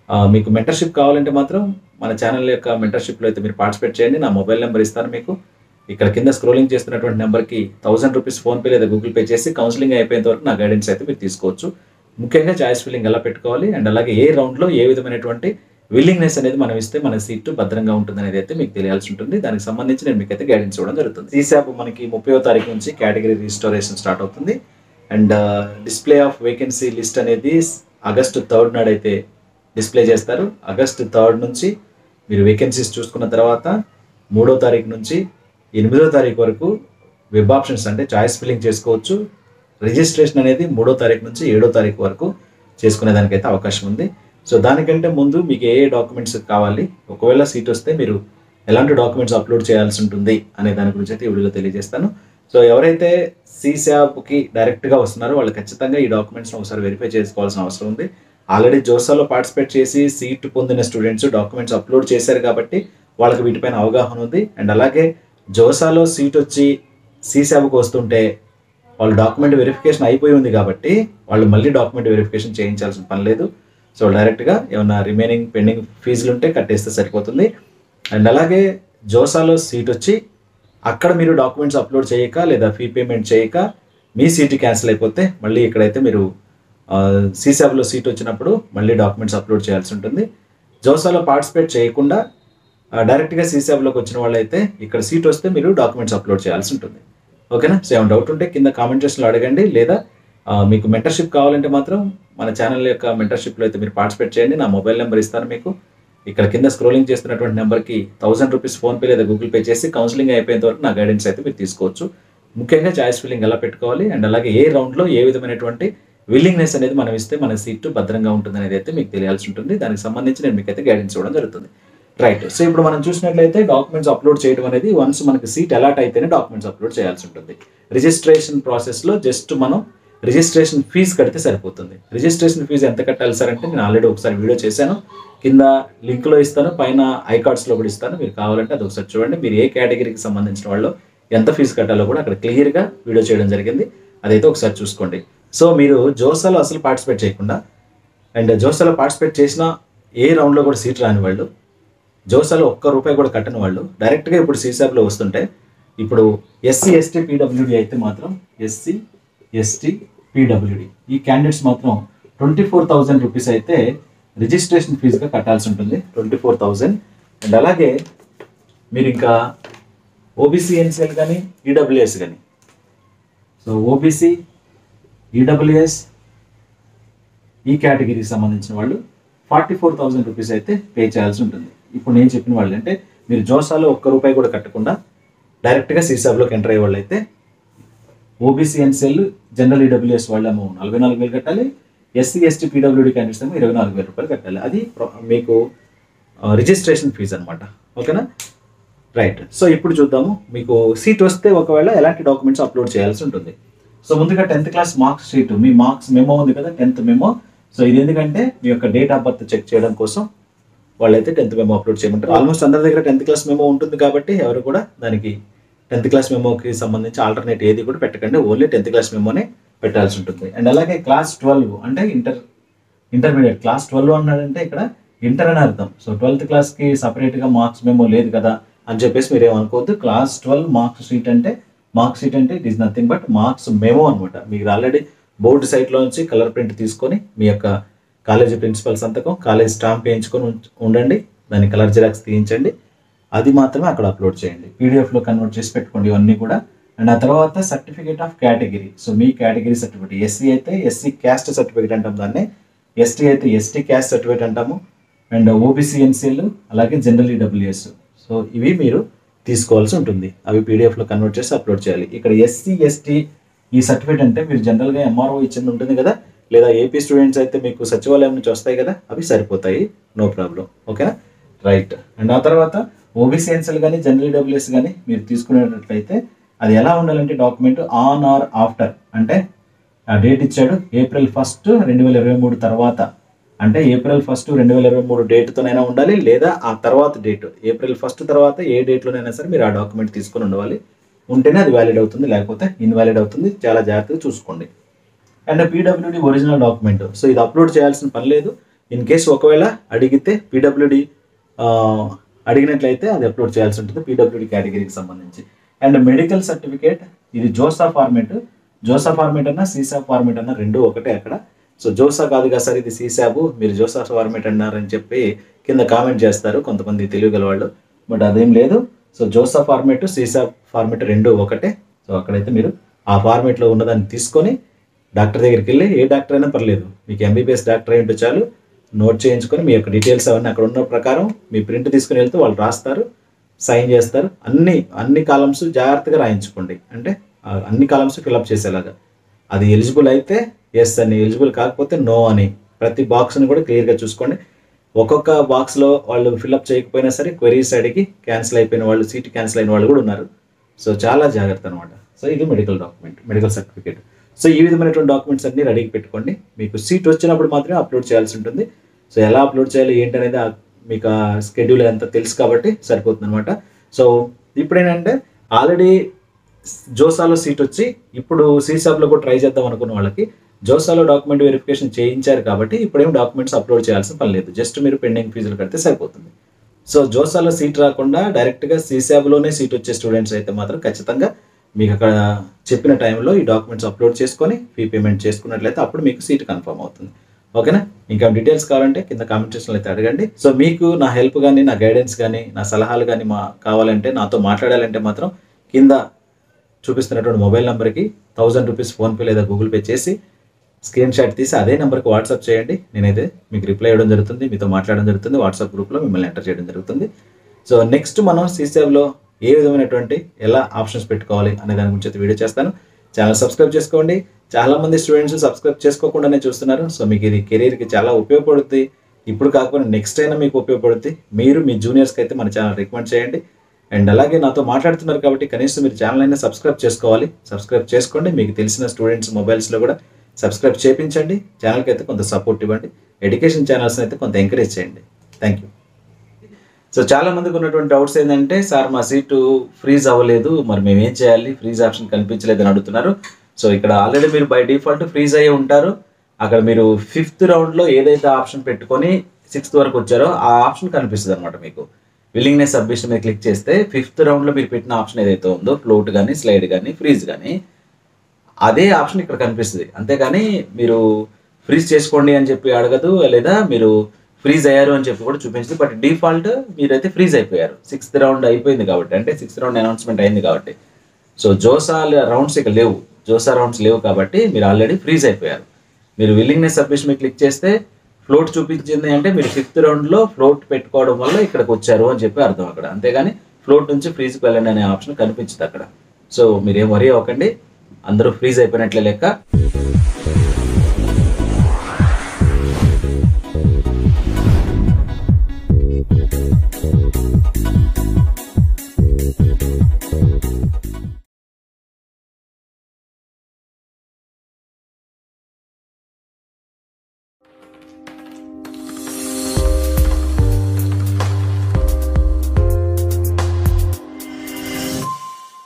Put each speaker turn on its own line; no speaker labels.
ఆ, మీకు మెంటర్షిప్ కావాలంటే మాత్రం మన ఛానల్ యొక్క మెంటర్షిప్లో అయితే మీరు పార్టిసిపేట్ చేయండి నా మొబైల్ నెంబర్ ఇస్తాను మీకు ఇక్కడ కింద స్క్రోలింగ్ చేస్తున్నటువంటి నెంబర్కి థౌసండ్ రూపీస్ ఫోన్పే లేదా గూగుల్ పే చేసి కౌన్సిలింగ్ అయిపోయేంత వరకు నా గైడెన్స్ అయితే మీరు తీసుకోవచ్చు ముఖ్యంగా చాయిస్ ఫిల్లింగ్ ఎలా పెట్టుకోవాలి అండ్ అలాగే ఏ రౌండ్లో ఏ విధమైనటువంటి విల్లింగ్నెస్ అనేది మనం ఇస్తే మన సీటు భద్రంగా ఉంటుంది అనేది అయితే మీకు తెలియాల్సి ఉంటుంది దానికి సంబంధించి నేను మీకు అయితే గైడెన్స్ ఇవ్వడం జరుగుతుంది సీసాప్ మనకి ముప్పై తారీఖు నుంచి కేటగిరీ రిజిస్టరేషన్ స్టార్ట్ అవుతుంది and display of vacancy list అనేది ఆగస్టు థర్డ్ నాడు అయితే డిస్ప్లే చేస్తారు ఆగస్టు థర్డ్ నుంచి మీరు వేకెన్సీస్ చూసుకున్న తర్వాత మూడో తారీఖు నుంచి ఎనిమిదో తారీఖు వరకు వెబ్ ఆప్షన్స్ అంటే చాయిస్ ఫిల్లింగ్ చేసుకోవచ్చు రిజిస్ట్రేషన్ అనేది మూడో తారీఖు నుంచి ఏడో తారీఖు వరకు చేసుకునే దానికైతే అవకాశం ఉంది సో దానికంటే ముందు మీకు ఏ ఏ డాక్యుమెంట్స్ కావాలి ఒకవేళ సీట్ వస్తే మీరు ఎలాంటి డాక్యుమెంట్స్ అప్లోడ్ చేయాల్సి ఉంటుంది అనే దాని గురించి అయితే ఈ వీడియోలో తెలియజేస్తాను సో ఎవరైతే సీసాప్కి డైరెక్ట్గా వస్తున్నారో వాళ్ళు ఖచ్చితంగా ఈ డాక్యుమెంట్స్ని ఒకసారి వెరిఫై చేసుకోవాల్సిన అవసరం ఉంది ఆల్రెడీ జోసాలో పార్టిసిపేట్ చేసి సీట్ పొందిన స్టూడెంట్స్ డాక్యుమెంట్స్ అప్లోడ్ చేశారు కాబట్టి వాళ్ళకి వీటిపైన అవగాహన ఉంది అండ్ అలాగే జోసాలో సీట్ వచ్చి సీసాబ్కి వస్తుంటే వాళ్ళు డాక్యుమెంట్ వెరిఫికేషన్ అయిపోయి ఉంది కాబట్టి వాళ్ళు మళ్ళీ డాక్యుమెంట్ వెరిఫికేషన్ చేయించాల్సిన పని లేదు సో డైరెక్ట్గా ఏమైనా రిమైనింగ్ పెండింగ్ ఫీజులు ఉంటే కట్టేస్తే సరిపోతుంది అండ్ అలాగే జోసాలో సీట్ వచ్చి అక్కడ మీరు డాక్యుమెంట్స్ అప్లోడ్ చేయక లేదా ఫీ పేమెంట్ చేయక మీ సీట్ క్యాన్సిల్ అయిపోతే మళ్ళీ ఇక్కడైతే మీరు సీసాబ్లో సీట్ వచ్చినప్పుడు మళ్ళీ డాక్యుమెంట్స్ అప్లోడ్ చేయాల్సి ఉంటుంది జోసాలో పార్టిసిపేట్ చేయకుండా ఆ, డైరెక్ట్గా సీసాబ్లోకి వచ్చిన వాళ్ళైతే ఇక్కడ సీట్ వస్తే మీరు డాక్యుమెంట్స్ అప్లోడ్ చేయాల్సి ఉంటుంది ఓకేనా సో ఏమైనా డౌట్ ఉంటే కింద కామెంట్ సెక్షన్లో అడగండి లేదా ఆ, మీకు మెంటర్షిప్ కావాలంటే మాత్రం మన ఛానల్ యొక్క మెంటర్షిప్లో అయితే మీరు పార్టిసిపేట్ చేయండి నా మొబైల్ నెంబర్ ఇస్తాను మీకు ఇక్కడ కింద స్క్రోలింగ్ చేస్తున్నటువంటి నెంబర్కి థౌసండ్ రూపీస్ ఫోన్పే లేదా గూగుల్ పే చేసి కౌన్సిలింగ్ అయిపోయేంత వరకు నా గైడెన్స్ అయితే మీరు తీసుకోవచ్చు ముఖ్యంగా చాయిస్ ఫిల్లింగ్ ఎలా పెట్టుకోవాలి అండ్ అలాగే ఏ రౌండ్లో ఏ విధమైనటువంటి విల్లింగ్నెస్ అనేది మనం ఇస్తే మన సీటు భద్రంగా ఉంటుంది అనేది అయితే మీకు తెలియాల్సి ఉంటుంది దానికి సంబంధించి నేను మీకు అయితే గైడెన్స్ ఇవ్వడం జరుగుతుంది రైట్ సో ఇప్పుడు మనం చూసినట్లయితే డాక్యుమెంట్స్ అప్లోడ్ చేయడం అనేది వన్స్ మనకి సీట్ అలాట్ అయితేనే డాక్యుమెంట్స్ అప్లోడ్ చేయాల్సి ఉంటుంది రిజిస్ట్రేషన్ ప్రాసెస్లో జస్ట్ మనం రిజిస్ట్రేషన్ ఫీజు కడితే సరిపోతుంది రిజిస్ట్రేషన్ ఫీజు ఎంత కట్టాలి సార్ అంటే నేను ఆల్రెడీ ఒకసారి వీడియో చేశాను కింద లింక్లో ఇస్తాను పైన ఐకార్డ్స్లో కూడా ఇస్తాను మీరు కావాలంటే అది ఒకసారి చూడండి మీరు ఏ కేటగిరీకి సంబంధించిన వాళ్ళు ఎంత ఫీజు కట్టాలో కూడా అక్కడ క్లియర్గా వీడియో చేయడం జరిగింది అదైతే ఒకసారి చూసుకోండి సో మీరు జోసాలో అసలు పార్టిసిపేట్ చేయకుండా అండ్ జోసాలో పార్టిసిపేట్ చేసిన ఏ రౌండ్లో కూడా సీట్ రాని వాళ్ళు జోసాలో ఒక్క రూపాయి కూడా కట్టని వాళ్ళు డైరెక్ట్గా ఇప్పుడు సీసాబ్లో వస్తుంటే ఇప్పుడు ఎస్సీ ఎస్టీ పీడబ్ల్యూడి అయితే మాత్రం ఎస్సీ ఎస్టీ పీడబ్ల్యూడి ఈ క్యాండిడేట్స్ మాత్రం ట్వంటీ ఫోర్ థౌజండ్ రూపీస్ అయితే రిజిస్ట్రేషన్ ఫీజుగా కట్టాల్సి ఉంటుంది ట్వంటీ ఫోర్ థౌజండ్ అండ్ అలాగే మీరు ఇంకా ఓబీసీ ఎన్సీఎల్ కానీ ఈడబ్ల్యూఎస్ కానీ సో ఓబీసీ ఈడబ్ల్యూఎస్ ఈ కేటగిరీకి సంబంధించిన వాళ్ళు ఫార్టీ ఫోర్ థౌజండ్ రూపీస్ అయితే పే చేయాల్సి ఉంటుంది ఇప్పుడు నేను చెప్పిన వాళ్ళు అంటే మీరు జోసాలో ఒక్క రూపాయి కూడా కట్టకుండా డైరెక్ట్గా సీసాబ్లోకి ఎంటర్ అయ్యే వాళ్ళు అయితే ఓబీసీ ఎన్సీఎల్ జనరల్ ఈడబ్ల్యూఎస్ వాళ్ళేమో నలభై నాలుగు వేలు కట్టాలి ఎస్సీ ఎస్టీ పీడబ్ల్యూడీ క్యాండిడేట్స్ ఏమో ఇరవై నాలుగు వేల రూపాయలు కట్టాలి అది ప్ర- మీకు రిజిస్ట్రేషన్ ఫీజు అనమాట ఓకేనా రైట్ సో ఇప్పుడు చూద్దాము మీకు సీట్ వస్తే ఒకవేళ ఎలాంటి డాక్యుమెంట్స్ అప్లోడ్ చేయాల్సి ఉంటుంది సో ముందుగా టెన్త్ క్లాస్ మార్క్స్ షీట్ మీ మార్క్స్ మెమో ఉంది కదా టెన్త్ మెమో సో ఇది ఎందుకంటే మీ యొక్క డేట్ ఆఫ్ బర్త్ చెక్ చేయడం కోసం వాళ్ళైతే టెన్త్ మెమో అప్లోడ్ చేయమంటారు ఆల్మోస్ట్ అందరి దగ్గర టెన్త్ క్లాస్ మెమో ఉంటుంది కాబట్టి ఎవరు కూడా దానికి టెన్త్ క్లాస్ మెమోకి సంబంధించి ఆల్టర్నేట్ ఏది కూడా పెట్టకండి ఓన్లీ టెన్త్ క్లాస్ మెమోనే పెట్టాల్సి ఉంటుంది అండ్ అలాగే క్లాస్ ట్వెల్వ్ అంటే ఇంటర్ ఇంటర్మీడియట్ క్లాస్ ట్వెల్వ్ అన్నాడంటే ఇక్కడ ఇంటర్ అని అర్థం సో ట్వెల్త్ క్లాస్కి సపరేట్గా మార్క్స్ మెమో లేదు కదా అని చెప్పేసి మీరు ఏమనుకోవద్దు క్లాస్ ట్వెల్వ్ మార్క్స్ షీట్ అంటే మార్క్స్ షీట్ అంటే it is nothing but marks memo అనమాట మీరు ఆల్రెడీ బోర్డు సైట్లో నుంచి కలర్ ప్రింట్ తీసుకొని మీ యొక్క కాలేజీ ప్రిన్సిపల్ సంతకం కాలేజ్ స్టాంప్ వేయించుకొని ఉంచ- ఉండండి దాని కలర్ జిరాక్స్ తీయించండి అది మాత్రమే అక్కడ అప్లోడ్ చేయండి పీడిఎఫ్లో కన్వర్ట్ చేసి పెట్టుకోండి ఇవన్నీ కూడా అండ్ ఆ తర్వాత సర్టిఫికేట్ ఆఫ్ కేటగిరీ సో మీ కేటగిరీ సర్టిఫికేట్ ఎస్సీ అయితే ఎస్సీ క్యాస్ట్ సర్టిఫికేట్ అంటాం దాన్ని ఎస్టీ అయితే ఎస్టీ క్యాస్ట్ సర్టిఫికేట్ అంటాము అండ్ ఓబీసీ ఎన్సీఎల్ అలాగే జనరల్ ఈడబ్ల్యూఎస్ సో ఇవి మీరు తీసుకోవాల్సి ఉంటుంది అవి పీడిఎఫ్లో కన్వర్ట్ చేసి అప్లోడ్ చేయాలి ఇక్కడ ఎస్సీ ఎస్టీ ఈ సర్టిఫికేట్ అంటే మీరు జనరల్గా ఎంఆర్ఓ ఇచ్చింది ఉంటుంది కదా లేదా ఏపీ స్టూడెంట్స్ అయితే మీకు సచివాలయం నుంచి వస్తాయి కదా అవి సరిపోతాయి నో ప్రాబ్లం ఓకేనా రైట్ అండ్ ఆ తర్వాత ఓబీసీ ఎన్సీఎల్ కానీ జనరల్ ఈడబ్ల్యూఎస్ కానీ మీరు తీసుకునేటట్లయితే అది ఎలా ఉండాలంటే డాక్యుమెంట్ ఆన్ ఆర్ ఆఫ్టర్ అంటే ఆ డేట్ ఇచ్చాడు ఏప్రిల్ ఫస్ట్ రెండు వేల ఇరవై మూడు తర్వాత అంటే ఏప్రిల్ ఫస్ట్ రెండు వేల ఇరవై మూడు డేట్తోనైనా ఉండాలి లేదా ఆ తర్వాత డేట్ ఏప్రిల్ ఫస్ట్ తర్వాత ఏ డేట్లోనైనా సరే మీరు ఆ డాక్యుమెంట్ తీసుకొని ఉండాలి ఉంటేనే అది వ్యాలిడ్ అవుతుంది లేకపోతే ఇన్వాలిడ్ అవుతుంది చాలా జాగ్రత్తగా చూసుకోండి and PWD original document so ఇది అప్లోడ్ చేయాల్సిన పని లేదు ఇన్ కేసు ఒకవేళ అడిగితే పీడబ్ల్యూడి అడిగినట్లయితే అది అప్లోడ్ చేయాల్సి ఉంటుంది పీడబ్ల్యూడి కేటగిరీకి సంబంధించి అండ్ మెడికల్ సర్టిఫికేట్ ఇది జోసా ఫార్మేట్ జోసా ఫార్మేట్ అన్నా సీసా ఫార్మేట్ అన్నా రెండు ఒకటే అక్కడ సో జోసా కాదు కదా సార్ ఇది సీసాబు మీరు జోసా ఫార్మేట్ అన్నారని చెప్పి కింద కామెంట్ చేస్తారు కొంతమంది తెలియగల వాళ్ళు బట్ అదేం లేదు so JoSAA format CSAB format రెండు ఒకటే సో అక్కడైతే మీరు ఆ ఫార్మేట్లో ఉన్నదాన్ని తీసుకొని డాక్టర్ దగ్గరికి వెళ్ళి ఏ డాక్టర్ అయినా పర్లేదు మీకు ఎంబీబీఎస్ డాక్టర్ అయి ఉంటే చాలు నోట్ చేయించుకొని మీ యొక్క డీటెయిల్స్ అవన్నీ అక్కడ ఉన్న ప్రకారం మీ ప్రింట్ తీసుకుని వెళ్తే వాళ్ళు రాస్తారు సైన్ చేస్తారు అన్ని అన్ని కాలమ్స్ జాగ్రత్తగా రాయించుకోండి అంటే ఆ అన్ని కాలమ్స్ ఫిల్అప్ చేసేలాగా అది ఎలిజిబుల్ అయితే ఎస్ అని ఎలిజిబుల్ కాకపోతే నో అని ప్రతి బాక్స్ని కూడా క్లియర్గా చూసుకోండి ఒక్కొక్క బాక్స్లో వాళ్ళు ఫిల్అప్ చేయకపోయినా సరే క్వెరీస్ అడిగి క్యాన్సిల్ అయిపోయిన వాళ్ళు సీట్ క్యాన్సిల్ అయిన వాళ్ళు కూడా ఉన్నారు సో చాలా జాగ్రత్త అనమాట సో ఇది medical document medical certificate so ఈ విధమైనటువంటి డాక్యుమెంట్స్ అన్ని రెడీకి పెట్టుకోండి మీకు సీట్ వచ్చినప్పుడు మాత్రమే అప్లోడ్ చేయాల్సి ఉంటుంది సో ఎలా అప్లోడ్ చేయాలి ఏంటి అనేది ఆ- మీకు ఆ స్కెడ్యూల్ అంతా తెలుసు కాబట్టి సరిపోతుంది అనమాట సో ఇప్పుడు ఏంటంటే ఆల్రెడీ జోసాలో సీట్ వచ్చి ఇప్పుడు సీసాబ్లో కూడా ట్రై చేద్దాం అనుకున్న వాళ్ళకి జోసాలో డాక్యుమెంట్ వెరిఫికేషన్ చేయించారు కాబట్టి ఇప్పుడేం డాక్యుమెంట్స్ అప్లోడ్ చేయాల్సిన పని లేదు జస్ట్ మీరు పెండింగ్ ఫీజులు కడితే సరిపోతుంది సో జోసాలో సీట్ రాకుండా డైరెక్ట్గా సీసాబ్లోనే సీట్ వచ్చే స్టూడెంట్స్ అయితే మాత్రం ఖచ్చితంగా మీకు అక్కడ చెప్పిన టైంలో ఈ డాక్యుమెంట్స్ అప్లోడ్ చేసుకొని ఫీ పేమెంట్ చేసుకున్నట్లయితే అప్పుడు మీకు సీట్ కన్ఫర్మ్ అవుతుంది ఓకేనా ఇంకా డీటెయిల్స్ కావాలంటే కింద కామెంట్ సెక్షన్లో అయితే అడగండి సో మీకు నా హెల్ప్ కానీ నా గైడెన్స్ కానీ నా సలహాలు కానీ మా కావాలంటే నాతో మాట్లాడాలంటే మాత్రం కింద చూపిస్తున్నటువంటి మొబైల్ నెంబర్కి థౌజండ్ రూపీస్ ఫోన్పే లేదా గూగుల్ పే చేసి స్క్రీన్ షాట్ తీసి అదే నెంబర్కి వాట్సాప్ చేయండి నేనైతే మీకు రిప్లై ఇవ్వడం జరుగుతుంది మీతో మాట్లాడడం జరుగుతుంది వాట్సాప్ గ్రూప్లో మిమ్మల్ని ఎంటర్ చేయడం జరుగుతుంది సో నెక్స్ట్ మనం సీసాబ్లో ఏ విధమైనటువంటి ఎలా ఆప్షన్స్ పెట్టుకోవాలి అనే దాని గురించి అయితే వీడియో చేస్తాను ఛానల్ సబ్స్క్రైబ్ చేసుకోండి చాలా మంది స్టూడెంట్స్ సబ్స్క్రైబ్ చేసుకోకుండానే చూస్తున్నారు సో మీకు ఇది కెరీర్కి చాలా ఉపయోగపడుతుంది ఇప్పుడు కాకపోయినా నెక్స్ట్ అయినా మీకు ఉపయోగపడుతుంది మీరు మీ జూనియర్స్కి అయితే మన ఛానల్ రికమెండ్ చేయండి అండ్ అలాగే నాతో మాట్లాడుతున్నారు కాబట్టి కనీసం మీరు ఛానల్ అయినా సబ్స్క్రైబ్ చేసుకోవాలి సబ్స్క్రైబ్ చేసుకోండి మీకు తెలిసిన స్టూడెంట్స్ మొబైల్స్లో కూడా సబ్స్క్రైబ్ చేయించండి ఛానల్కి అయితే కొంత సపోర్ట్ ఇవ్వండి ఎడ్యుకేషన్ ఛానల్స్ అయితే కొంత ఎంకరేజ్ చేయండి థ్యాంక్ యూ సో చాలా మందికి ఉన్నటువంటి డౌట్స్ ఏంటంటే సార్ మా సీటు ఫ్రీజ్ అవ్వలేదు మరి మేము ఏం చేయాలి ఫ్రీజ్ ఆప్షన్ కనిపించలేదు అని అడుగుతున్నారు సో ఇక్కడ ఆల్రెడీ మీరు బై డిఫాల్ట్ ఫ్రీజ్ అయ్యి ఉంటారు అక్కడ మీరు ఫిఫ్త్ రౌండ్లో ఏదైతే ఆప్షన్ పెట్టుకొని సిక్స్త్ వరకు వచ్చారో ఆ ఆప్షన్ కనిపిస్తుంది అనమాట మీకు విల్లింగ్నెస్ సబ్మిషన్ మీద క్లిక్ చేస్తే ఫిఫ్త్ రౌండ్లో మీరు పెట్టిన ఆప్షన్ ఏదైతే ఉందో ఫ్లోట్ కానీ స్లైడ్ కానీ ఫ్రీజ్ కానీ అదే ఆప్షన్ ఇక్కడ కనిపిస్తుంది అంతేగాని మీరు ఫ్రీజ్ చేసుకోండి అని చెప్పి అడగదు లేదా మీరు ఫ్రీజ్ అయ్యారు అని చెప్పి కూడా చూపించదు బట్ డిఫాల్ట్ మీరైతే ఫ్రీజ్ అయిపోయారు సిక్స్త్ రౌండ్ అయిపోయింది కాబట్టి అంటే సిక్స్త్ రౌండ్ అనౌన్స్మెంట్ అయింది కాబట్టి సో జోసా రౌండ్స్ ఇక లేవు జోసా రౌండ్స్ లేవు కాబట్టి మీరు ఆల్రెడీ ఫ్రీజ్ అయిపోయారు మీరు విల్లింగ్నెస్ సబ్మిషన్ మీద క్లిక్ చేస్తే ఫ్లోట్ చూపించింది అంటే మీరు ఫిఫ్త్ రౌండ్లో ఫ్లోట్ పెట్టుకోవడం వల్ల ఇక్కడికి వచ్చారు అని చెప్పి అర్థం అక్కడ అంతేగాని ఫ్లోట్ నుంచి ఫ్రీజ్కి వెళ్ళండి అనే ఆప్షన్ కనిపించదు అక్కడ సో మీరేం వరీ అవ్వకండి అందరూ ఫ్రీజ్ అయిపోయినట్లే లెక్క